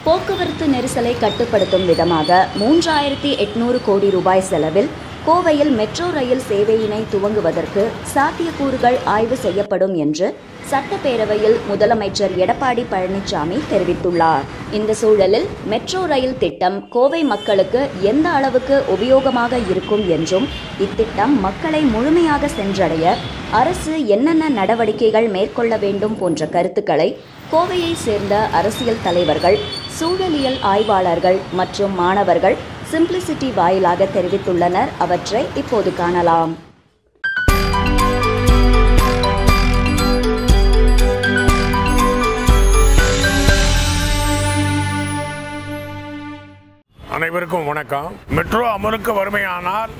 போக்குவரத்து நெரிசலை கட்டுப்படுத்தும் விதமாக மூன்றாயிரத்தி எட்நூறு கோடி ரூபாய் செலவில் கோவையில் மெட்ரோ ரயில் சேவையினை துவங்குவதற்கு சாத்தியக்கூறுகள் ஆய்வு செய்யப்படும் என்று சட்டப்பேரவையில் முதலமைச்சர் எடப்பாடி பழனிசாமி தெரிவித்துள்ளார் இந்த சூழலில் மெட்ரோ ரயில் திட்டம் கோவை மக்களுக்கு எந்த அளவுக்கு உபயோகமாக இருக்கும் என்றும் இத்திட்டம் மக்களை முழுமையாக சென்றடைய அரசு என்னென்ன நடவடிக்கைகள் மேற்கொள்ள வேண்டும் போன்ற கருத்துக்களை கோவையை சேர்ந்த அரசியல் தலைவர்கள் சூழலியல் ஆய்வாளர்கள் மற்றும் மாணவர்கள் சிம்பிளிசிட்டி வாயிலாக தெரிவித்துள்ளனர் அவற்றை இப்போது காணலாம் அனைவருக்கும் வணக்கம் மெட்ரோ அமலுக்கு வறுமையானால்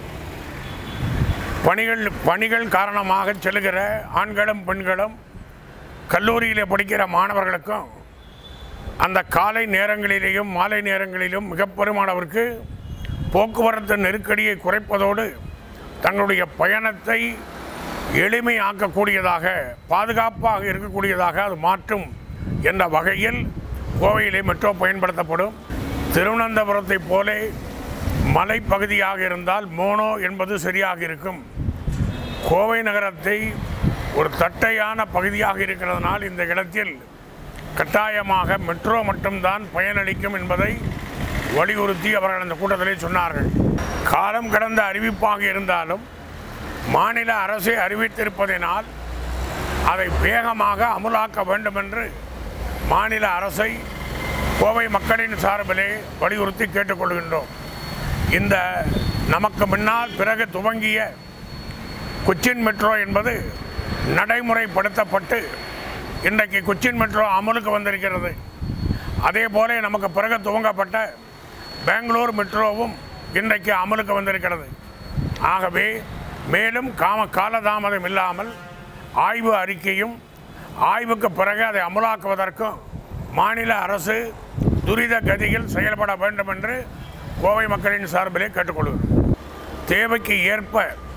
பணிகள் பணிகள் காரணமாக செல்கிற ஆண்களும் பெண்களும் கல்லூரியில் படிக்கிற மாணவர்களுக்கும் அந்த காலை நேரங்களிலேயும் மாலை நேரங்களிலும் மிக பெருமானவருக்கு போக்குவரத்து நெருக்கடியை குறைப்பதோடு தங்களுடைய பயணத்தை எளிமையாக்கக்கூடியதாக பாதுகாப்பாக இருக்கக்கூடியதாக அது மாற்றும் என்ற வகையில் கோவையிலே மெட்ரோ பயன்படுத்தப்படும் திருவனந்தபுரத்தை போலே மலைப்பகுதியாக இருந்தால் மோனோ என்பது சரியாக இருக்கும் கோவை நகரத்தை ஒரு தட்டையான பகுதியாக இருக்கிறதுனால் இந்த இடத்தில் கட்டாயமாக மெட்ரோ மட்டும்தான் பயனளிக்கும் என்பதை வலியுறுத்தி அவர்கள் அந்த கூட்டத்திலே சொன்னார்கள் காலம் கடந்த அறிவிப்பாக இருந்தாலும் மாநில அரசை அறிவித்திருப்பதினால் அதை வேகமாக அமுலாக்க வேண்டும் என்று மாநில அரசை கோவை மக்களின் சார்பிலே வலியுறுத்தி கேட்டுக்கொள்கின்றோம் இந்த நமக்கு முன்னால் பிறகு துவங்கிய கொச்சின் மெட்ரோ என்பது நடைமுறைப்படுத்தப்பட்டு இன்றைக்கு கொச்சின் மெட்ரோ அமலுக்கு வந்திருக்கிறது அதே போல நமக்கு பிறகு துவங்கப்பட்ட பெங்களூர் மெட்ரோவும் இன்றைக்கு அமலுக்கு வந்திருக்கிறது ஆகவே மேலும் காம காலதாமதம் இல்லாமல் ஆய்வு அறிக்கையும் ஆய்வுக்கு பிறகு அதை அமலாக்குவதற்கும் மாநில அரசு துரித கதியில் செயல்பட வேண்டும் என்று கோவை மக்களின் சார்பிலே கேட்டுக்கொள்கிறோம் தேவைக்கு ஏற்ப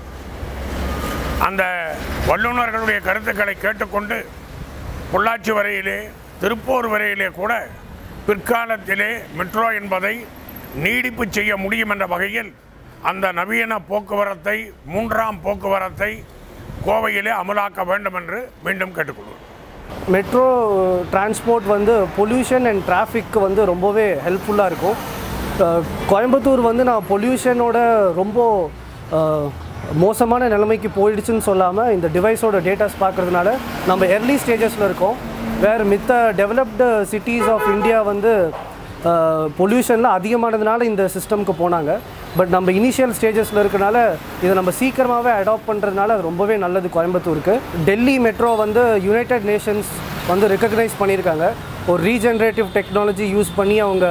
அந்த வல்லுநர்களுடைய கருத்துக்களை கேட்டுக்கொண்டு பொள்ளாச்சி வரையிலே திருப்பூர் வரையிலே கூட பிற்காலத்திலே மெட்ரோ என்பதை நீடிப்பு செய்ய முடியும் என்ற வகையில் அந்த நவீன போக்குவரத்தை மூன்றாம் போக்குவரத்தை கோவையிலே அமலாக்க வேண்டும் என்று மீண்டும் கேட்டுக்கொள்வோம் மெட்ரோ டிரான்ஸ்போர்ட் வந்து பொல்யூஷன் அண்ட் டிராஃபிக்கு வந்து ரொம்பவே ஹெல்ப்ஃபுல்லாக இருக்கும் அஹ், கோயம்புத்தூர் வந்து நான் பொல்யூஷனோட ரொம்ப அஹ், மோசமான நிலைமைக்கு போயிடுச்சுன்னு சொல்லாமல் இந்த டிவைஸோட டேட்டாஸ் பார்க்கறதுனால நம்ம எர்லி ஸ்டேஜஸில் இருக்கோம் வேறு மித்த டெவலப்டு சிட்டிஸ் ஆஃப் இந்தியா வந்து பொல்யூஷன்லாம் அதிகமானதுனால இந்த சிஸ்டம்க்கு போனாங்க பட் நம்ம இனிஷியல் ஸ்டேஜஸில் இருக்கனால இதை நம்ம சீக்கிரமாகவே அடாப்ட் பண்ணுறதுனால அது ரொம்பவே நல்லது கோயம்புத்தூருக்கு டெல்லி மெட்ரோ வந்து யுனைடெட் நேஷன்ஸ் வந்து ரெக்கக்னைஸ் பண்ணியிருக்காங்க ஒரு ரீஜென்ரேட்டிவ் டெக்னாலஜி யூஸ் பண்ணி அவங்க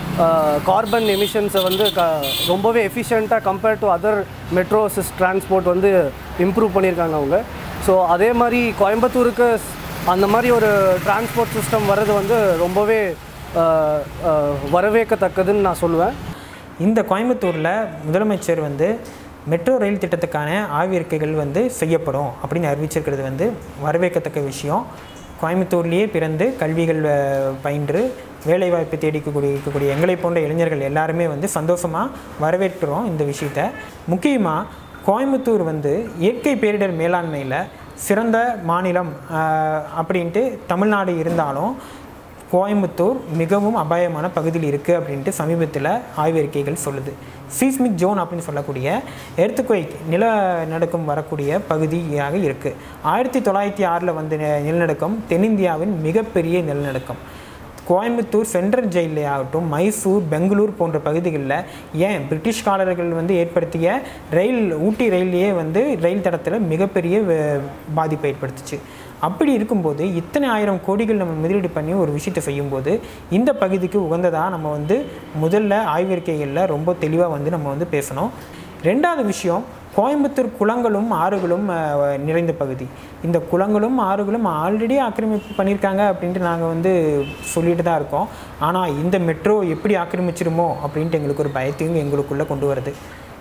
கார்பன் எமிஷன்ஸை வந்து க ரொம்பவே எஃபிஷியண்ட்டாக கம்பேர்ட் டு அதர் மெட்ரோ சிஸ் டிரான்ஸ்போர்ட் வந்து இம்ப்ரூவ் பண்ணியிருக்காங்க அவங்க ஸோ அதே மாதிரி கோயம்புத்தூருக்கு ஸ்- அந்த மாதிரி ஒரு டிரான்ஸ்போர்ட் சிஸ்டம் வர்றது வந்து ரொம்பவே அஹ், அஹ், வரவேற்கத்தக்கதுன்னு நான் சொல்லுவேன் இந்த கோயம்புத்தூரில் முதலமைச்சர் வந்து மெட்ரோ ரயில் திட்டத்துக்கான ஆய்விருக்கைகள் வந்து செய்யப்படும் அப்படின்னு அறிவிச்சிருக்கிறது வந்து வரவேற்கத்தக்க விஷயம் கோயம்புத்தூர்லேயே பிறந்து கல்விகள் அஹ், பயின்று வேலைவாய்ப்பு தேடிக்கக்கூடிய இருக்கக்கூடிய எங்களை போன்ற இளைஞர்கள் எல்லாருமே வந்து சந்தோஷமாக வரவேற்கிறோம் இந்த விஷயத்த முக்கியமாக கோயம்புத்தூர் வந்து இயற்கை பேரிடர் மேலாண்மையில் சிறந்த மாநிலம் அஹ், அப்படின்ட்டு தமிழ்நாடு இருந்தாலும் கோயம்புத்தூர் மிகவும் அபாயமான பகுதியில் இருக்குது அப்படின்ட்டு சமீபத்தில் ஆய்வறிக்கைகள் சொல்லுது சீஸ்மிக் ஜோன் அப்படின்னு சொல்லக்கூடிய எர்த்துக்குவைக் நிலநடுக்கம் வரக்கூடிய பகுதியாக இருக்குது ஆயிரத்தி தொள்ளாயிரத்தி ஆறில் வந்த நி- நிலநடுக்கம் தென்னிந்தியாவின் மிகப்பெரிய நிலநடுக்கம் கோயம்புத்தூர் சென்ட்ரல் ஜெயிலே ஆகட்டும் மைசூர் பெங்களூர் போன்ற பகுதிகளில் ஏன் பிரிட்டிஷ்காரர்கள் வந்து ஏற்படுத்திய ரயில் ஊட்டி ரயிலையே வந்து ரயில் தடத்தில் மிகப்பெரிய வ- பாதிப்பை ஏற்படுத்துச்சு அப்படி இருக்கும்போது இத்தனை ஆயிரம் கோடிகள் நம்ம முதலீடு பண்ணி ஒரு விஷயத்தை செய்யும்போது இந்த பகுதிக்கு உகந்ததாக நம்ம வந்து முதல்ல ஆய்வறிக்கைகளில் ரொம்ப தெளிவாக வந்து நம்ம வந்து பேசணும் ரெண்டாவது விஷயம் கோயம்புத்தூர் குளங்களும் ஆறுகளும் அஹ், நிறைந்த பகுதி இந்த குளங்களும் ஆறுகளும் ஆல்ரெடி ஆக்கிரமிப்பு பண்ணியிருக்காங்க அப்படின்ட்டு நாங்கள் வந்து சொல்லிட்டு தான் இருக்கோம் ஆனால் இந்த மெட்ரோ எப்படி ஆக்கிரமிச்சிருமோ அப்படின்ட்டு எங்களுக்கு ஒரு பயத்தையும் எங்களுக்குள்ளே கொண்டு வருது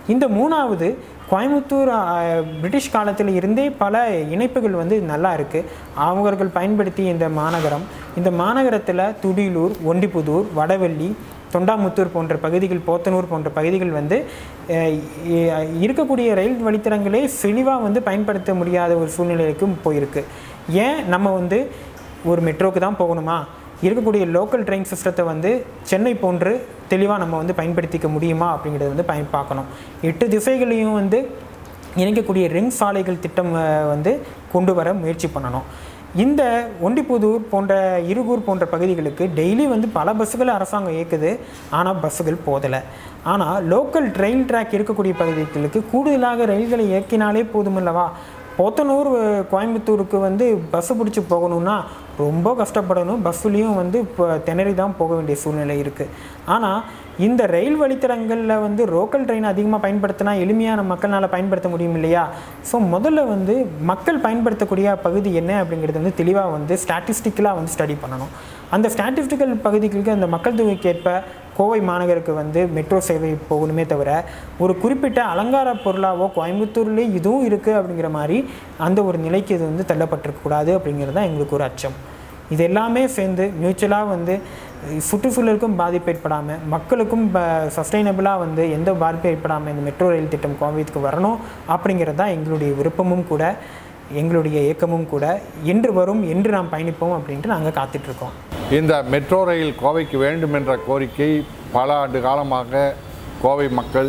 இந்த மூணாவது கோயம்புத்தூர் ஆஹ், பிரிட்டிஷ் காலத்தில் இருந்தே பல இணைப்புகள் வந்து நல்லா இருக்குது அவர்கள் பயன்படுத்திய இந்த மாநகரம் இந்த மாநகரத்தில் துடியலூர் ஒண்டிப்புதூர் வடவள்ளி தொண்டாமுத்தூர் போன்ற பகுதிகள் போத்தனூர் போன்ற பகுதிகள் வந்து அஹ், இ- இருக்கக்கூடிய ரயில் வழித்தடங்களே செழிவாக வந்து பயன்படுத்த முடியாத ஒரு சூழ்நிலைக்கும் போயிருக்கு ஏன் நம்ம வந்து ஒரு மெட்ரோக்கு தான் போகணுமா இருக்கக்கூடிய லோக்கல் ட்ரெயின் சிஸ்டத்தை வந்து சென்னை போன்று தெளிவாக நம்ம வந்து பயன்படுத்திக்க முடியுமா அப்படிங்கிறத வந்து பயன் பார்க்கணும் எட்டு திசைகளையும் வந்து இணைக்கக்கூடிய ரிங் சாலைகள் திட்டம் அஹ், வந்து கொண்டு வர முயற்சி பண்ணணும் இந்த ஒண்டிப்புதூர் போன்ற இருகூர் போன்ற பகுதிகளுக்கு டெய்லி வந்து பல பஸ்ஸுகள் அரசாங்கம் இயக்குது ஆனால் பஸ்ஸுகள் போதலை ஆனால் லோக்கல் ரயில் ட்ராக் இருக்கக்கூடிய பகுதிகளுக்கு கூடுதலாக ரயில்களை இயக்கினாலே போதுமில்லவா போத்தனூர் அஹ், கோயம்புத்தூருக்கு வந்து பஸ்ஸு பிடிச்சி போகணும்னா ரொம்ப கஷ்டப்படணும் பஸ்ஸுலேயும் வந்து இப்போ திணறி தான் போக வேண்டிய சூழ்நிலை இருக்குது ஆனால் இந்த ரயில் வழித்தடங்களில் வந்து லோக்கல் ட்ரெயின் அதிகமாக பயன்படுத்தினா எளிமையான மக்கள்னால் பயன்படுத்த முடியும் இல்லையா ஸோ முதல்ல வந்து மக்கள் பயன்படுத்தக்கூடிய பகுதி என்ன அப்படிங்கிறது வந்து தெளிவாக வந்து ஸ்டாட்டிஸ்டிக்கலாக வந்து ஸ்டடி பண்ணணும் அந்த ஸ்டாட்டிஸ்டிக்கல் பகுதிகளுக்கு அந்த மக்கள் தொகைக்கு ஏற்ப கோவை மாநகருக்கு வந்து மெட்ரோ சேவை போகணுமே தவிர ஒரு குறிப்பிட்ட அலங்கார பொருளாவோ கோயம்புத்தூர்லேயே இதுவும் இருக்குது அப்படிங்கிற மாதிரி அந்த ஒரு நிலைக்கு இது வந்து தள்ளப்பட்டிருக்கக்கூடாது அப்படிங்கிறது தான் எங்களுக்கு ஒரு அச்சம் இது எல்லாமே சேர்ந்து மியூச்சுவலாக வந்து சுற்றுச்சூழலுக்கும் பாதிப்பு ஏற்படாமல் மக்களுக்கும் சஸ்டைனபிளாக வந்து எந்த பாதிப்பும் ஏற்படாமல் இந்த மெட்ரோ ரயில் திட்டம் கோவைக்கு வரணும் அப்படிங்கிறது தான் எங்களுடைய விருப்பமும் கூட எங்களுடைய இயக்கமும் கூட என்று வரும் என்று நாம் பயணிப்போம் அப்படின்ட்டு நாங்கள் காத்துட்ருக்கோம் இந்த மெட்ரோ ரயில் கோவைக்கு வேண்டும் என்ற கோரிக்கை பல ஆண்டு காலமாக கோவை மக்கள்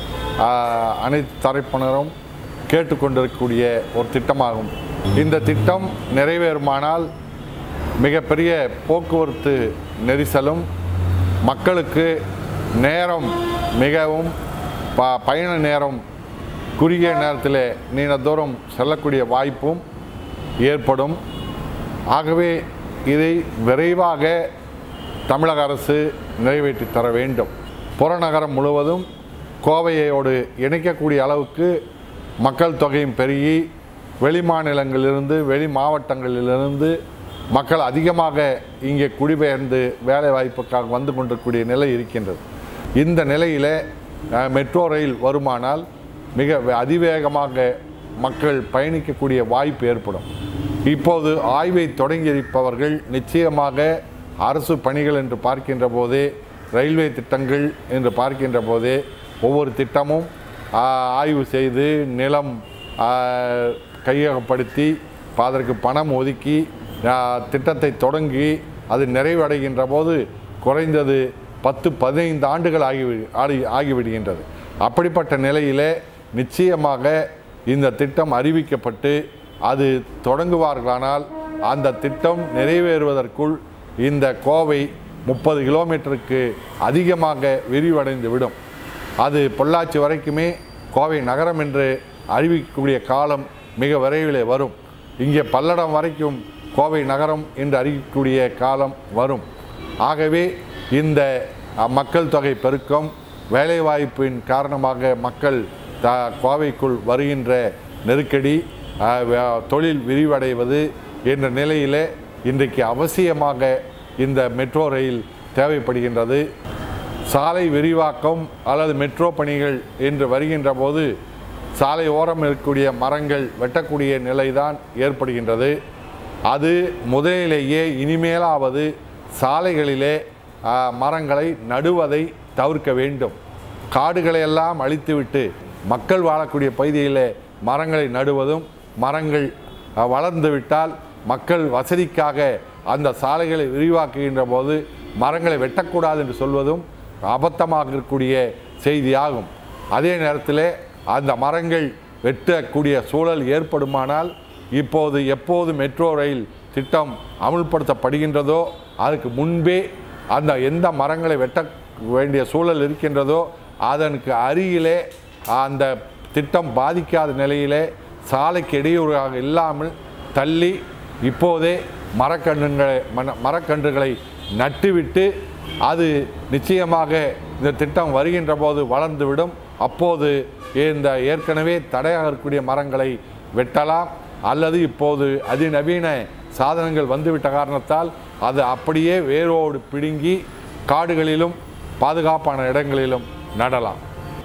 ஆஹ், அனைத்து தரப்பினரும் கேட்டுக்கொண்டிருக்கக்கூடிய ஒரு திட்டமாகும் இந்த திட்டம் நிறைவேறுமானால் மிகப்பெரிய போக்குவரத்து நெரிசலும் மக்களுக்கு நேரம் மிகவும் ப பயண நேரம் குறுகிய நேரத்தில் நீண்ட தூரம் செல்லக்கூடிய வாய்ப்பும் ஏற்படும் ஆகவே இதை விரைவாக தமிழக அரசு நிறைவேற்றி தர வேண்டும் புறநகரம் முழுவதும் கோவையோடு இணைக்கக்கூடிய அளவுக்கு மக்கள் தொகையும் பெருகி வெளி மாநிலங்களிலிருந்து வெளி மாவட்டங்களிலிருந்து மக்கள் அதிகமாக இங்கே குடிபெயர்ந்து வேலை வாய்ப்புக்காக வந்து கொண்டிருக்கக்கூடிய நிலை இருக்கின்றது இந்த நிலையில் அஹ், மெட்ரோ ரயில் வருமானால் மிக வே- அதிவேகமாக மக்கள் பயணிக்கக்கூடிய வாய்ப்பு ஏற்படும் இப்போது ஆய்வை தொடங்கியிருப்பவர்கள் நிச்சயமாக அரசு பணிகள் என்று பார்க்கின்ற போதே ரயில்வே திட்டங்கள் என்று பார்க்கின்ற போதே ஒவ்வொரு திட்டமும் ஆ, ஆய்வு செய்து நிலம் ஆ, கையகப்படுத்தி அதற்கு பணம் ஒதுக்கி ஆ, திட்டத்தை தொடங்கி அது நிறைவடைகின்ற போது குறைந்தது பத்து பதினைந்து ஆண்டுகள் ஆகி ஆகி ஆகிவிடுகின்றது அப்படிப்பட்ட நிலையிலே நிச்சயமாக இந்த திட்டம் அறிவிக்கப்பட்டு அது தொடங்குவார்களானால் அந்த திட்டம் நிறைவேறுவதற்குள் இந்த கோவை முப்பது கிலோமீட்டருக்கு அதிகமாக விரிவடைந்து விடும் அது பொள்ளாச்சி வரைக்குமே கோவை நகரம் என்று அறிவிக்கக்கூடிய காலம் மிக விரைவிலே வரும் இங்கே பல்லடம் வரைக்கும் கோவை நகரம் என்று அறிவிக்கக்கூடிய காலம் வரும் ஆகவே இந்த அஹ், மக்கள் தொகை பெருக்கம் வேலைவாய்ப்பின் காரணமாக மக்கள் த கோவைக்குள் வருகின்ற நெருக்கடி அஹ், வே- தொழில் விரிவடைவது என்ற நிலையிலே இன்றைக்கு அவசியமாக இந்த மெட்ரோ ரயில் தேவைப்படுகின்றது சாலை விரிவாக்கம் அல்லது மெட்ரோ பணிகள் என்று வருகின்ற போது சாலை ஓரம் இருக்கக்கூடிய மரங்கள் வெட்டக்கூடிய நிலைதான் ஏற்படுகின்றது அது முதலிலேயே இனிமேலாவது சாலைகளிலே ஆ, மரங்களை நடுவதை தவிர்க்க வேண்டும் காடுகளை எல்லாம் அழித்துவிட்டு மக்கள் வாழக்கூடிய பகுதியிலே மரங்களை நடுவதும் மரங்கள் ஆ, வளர்ந்து விட்டால் மக்கள் வசதிக்காக அந்த சாலைகளை விரிவாக்குகின்ற போது மரங்களை வெட்டக்கூடாது என்று சொல்வதும் அபத்தமாக இருக்கக்கூடிய செய்தியாகும் அதே நேரத்தில் அந்த மரங்கள் வெட்டக்கூடிய சூழல் ஏற்படுமானால் இப்போது எப்போது மெட்ரோ ரயில் திட்டம் அமுல்படுத்தப்படுகின்றதோ அதுக்கு முன்பே அந்த எந்த மரங்களை வெட்ட வேண்டிய சூழல் இருக்கின்றதோ அதற்கு அருகிலே அந்த திட்டம் பாதிக்காத நிலையிலே சாலைக்கு இடையூறாக இல்லாமல் தள்ளி இப்போதே மரக்கன்றுகளை மன- மரக்கன்றுகளை நட்டுவிட்டு அது நிச்சயமாக இந்த திட்டம் வருகின்ற போது வளர்ந்துவிடும் அப்போது இந்த ஏற்கனவே தடையாக இருக்கக்கூடிய மரங்களை வெட்டலாம் அல்லது இப்போது அதிநவீன சாதனங்கள் வந்துவிட்ட காரணத்தால் அது அப்படியே வேரோடு பிடுங்கி காடுகளிலும் பாதுகாப்பான இடங்களிலும் நடலாம்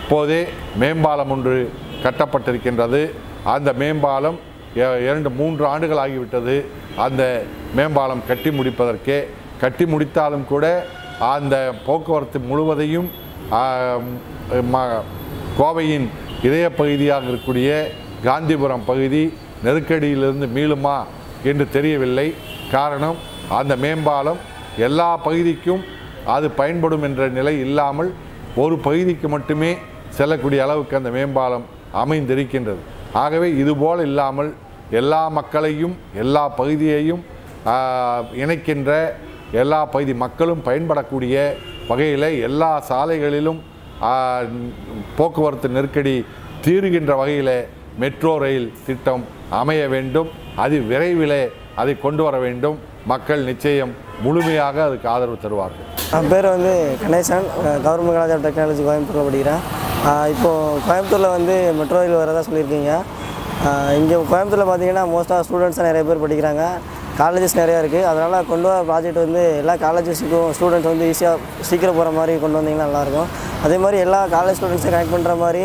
இப்போதே மேம்பாலம் ஒன்று கட்டப்பட்டிருக்கின்றது அந்த மேம்பாலம் எ- இரண்டு மூன்று ஆண்டுகள் ஆகிவிட்டது அந்த மேம்பாலம் கட்டி முடிப்பதற்கே கட்டி முடித்தாலும் கூட அந்த போக்குவரத்து முழுவதையும் ஆ, ம- கோவையின் இதய பகுதியாக இருக்கக்கூடிய காந்திபுரம் பகுதி நெருக்கடியிலிருந்து மீளுமா என்று தெரியவில்லை காரணம் அந்த மேம்பாலம் எல்லா பகுதிக்கும் அது பயன்படும் என்ற நிலை இல்லாமல் ஒரு பகுதிக்கு மட்டுமே செல்லக்கூடிய அளவுக்கு அந்த மேம்பாலம் அமைந்திருக்கின்றது ஆகவே இதுபோல் இல்லாமல் எல்லா மக்களையும் எல்லா பகுதியையும் ஆ, இணைக்கின்ற எல்லா பகுதி மக்களும் பயன்படக்கூடிய வகையில் எல்லா சாலைகளிலும் ஆ, போக்குவரத்து நெருக்கடி தீருகின்ற வகையில் மெட்ரோ ரயில் திட்டம் அமைய வேண்டும் அது விரைவிலே அதை கொண்டு வர வேண்டும் மக்கள் நிச்சயம் முழுமையாக அதுக்கு ஆதரவு தருவார்கள் என் பேர் வந்து Ganesan government college of technology கோயம்புத்தூரில் படிக்கிறேன் ஆஹ் இப்போது கோயம்புத்தூரில் வந்து மெட்ரோ ரயில் வரதா சொல்லியிருக்கீங்க இங்கே கோயம்புத்தூரில் பார்த்தீங்கன்னா மோஸ்ட்டாக ஸ்டூடெண்ட்ஸ் நிறைய பேர் படிக்கிறாங்க காலேஜஸ் நிறையா இருக்குது அதனால் கொண்டு வர ப்ராஜெக்ட் வந்து எல்லா காலேஜஸுக்கும் ஸ்டூடெண்ட்ஸ் வந்து ஈஸியாக சீக்கிரம் போகிற மாதிரி கொண்டு வந்தீங்கன்னா நல்லாயிருக்கும் அதே மாதிரி எல்லா காலேஜ் ஸ்டூடெண்ட்ஸை கனெக்ட் பண்ணுற மாதிரி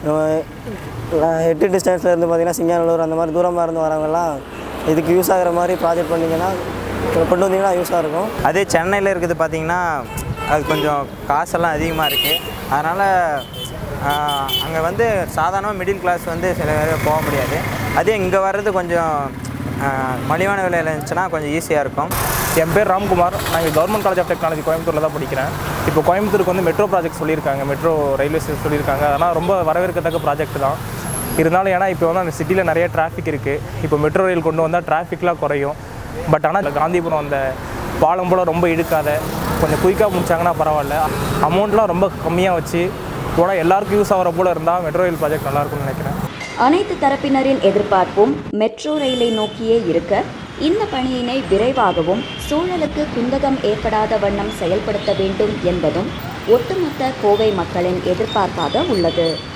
ஆஹ் எட்டு டிஸ்டன்ஸில் இருந்து பார்த்தீங்கன்னா சிங்காநல்லூர் அந்த மாதிரி தூரமாக இருந்து வரவங்கெல்லாம் இதுக்கு யூஸ் ஆகிற மாதிரி ப்ராஜெக்ட் பண்ணிங்கன்னா கொண்டு வந்தீங்கன்னா யூஸாக இருக்கும் அதே சென்னையில் இருக்குது பார்த்தீங்கன்னா அது கொஞ்சம் காசெல்லாம் அதிகமாக இருக்குது அதனால் அங்கே வந்து சாதாரணமாக மிடில் கிளாஸ் வந்து சில பேர் போக முடியாது அதே இங்கே வர்றது கொஞ்சம் ஆஹ், மலிவான விலையில் இருந்துச்சுன்னா கொஞ்சம் ஈஸியாக இருக்கும் என் பேர் ராம்குமார் நான் இங்கே கவர்மெண்ட் காலேஜ் ஆஃப் டெக்னாலஜி கோயம்புத்தூரில் தான் படிக்கிறேன் இப்போ கோயம்புத்தூருக்கு வந்து மெட்ரோ ப்ராஜெக்ட் சொல்லியிருக்காங்க மெட்ரோ ரயில்வே ஸ்டேஷன் சொல்லியிருக்காங்க அதெல்லாம் ரொம்ப வரவேற்கத்தக்க ப்ராஜெக்ட் தான் இருந்தாலும் ஏன்னா இப்போ வந்து அந்த சிட்டியில் நிறைய டிராஃபிக் இருக்குது இப்போ மெட்ரோ ரயில் கொண்டு வந்தால் டிராஃபிக்லாம் குறையும் பட் ஆனால் காந்திபுரம் அந்த பாலம் போல் ரொம்ப இழுக்காத கொஞ்சம் குயிக்காக முடிச்சாங்கன்னா பரவாயில்ல அமௌண்ட்லாம் ரொம்ப கம்மியாக வச்சு போனால் எல்லாருக்கும் யூஸ் ஆகிற போல் இருந்தால் மெட்ரோ ரயில் ப்ராஜெக்ட் நல்லாயிருக்கும்னு நினைக்கிறேன் அனைத்து தரப்பினரின் எதிர்பார்ப்பும் மெட்ரோ ரயிலை நோக்கியே இருக்க இந்த பணியினை விரைவாகவும் சூழலுக்கு குந்தகம் ஏற்படாத வண்ணம் செயல்படுத்த வேண்டும் என்பதும் ஒட்டுமொத்த கோவை மக்களின் எதிர்பார்ப்பாக உள்ளது